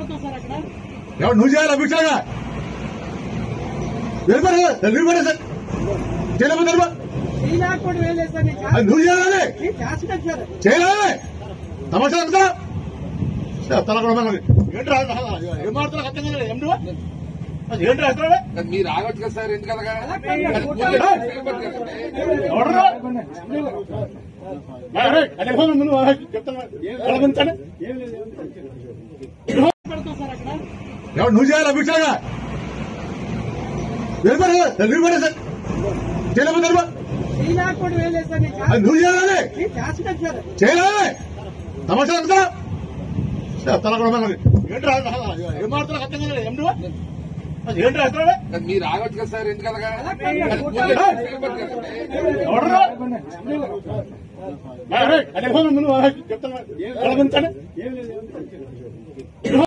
పడతావు సార్ అక్కడ ఎవరు నువ్వు చేయాలి అభిషేగా వెళ్ళిపోయి వెళ్ళిపోయి సార్ చేయలేకపోతే వెళ్ళిపో. ఈ లేకపోవడం ఏం లేదు సార్ నేను అది నువ్వు చేయాలి నేను చేస్తున్నాను సార్ చేయాలి తమాషా అంతా తలకొడ ఏంటి ఏం మాట్లాడుతున్నా అర్థం కదా ఏం నువ్వు? అది ఏంటి రాస్తున్నావే అది మీరు ఆగొచ్చు కదా సార్ ఎందుకలగా అలా కాదు. అది కొట్టాలి. పూర్తిగా చేయబడి కదండి. ఎవడరా అదే నువ్వు చెప్తాను కలగొంచాను పడతావు సార్ అక్కడ ఎవరు నువ్వు చేయాలి అభిషేగా వెళ్ళిపోయి వెళ్ళిపోయి సార్ చేయలేకపోతే వెళ్ళిపో. ఈ లేకపోవడం ఏం లేదు సార్ నేను అది నువ్వు చేయాలి నేను చేస్తున్నాను సార్ చేయాలి తమాషా అంతా తలకొడ ఏంటి ఏం మాట్లాడుతున్నా అర్థం కదా ఏం నువ్వు? అది ఏంటి రాస్తున్నావే అది మీరు ఆగొచ్చు కదా సార్ ఎందుకలగా అలా కాదు. అది కొట్టాలి. పూర్తిగా చేయబడి కదండి. ఎవడరా అదే నువ్వు చెప్తాను కలగొంచాను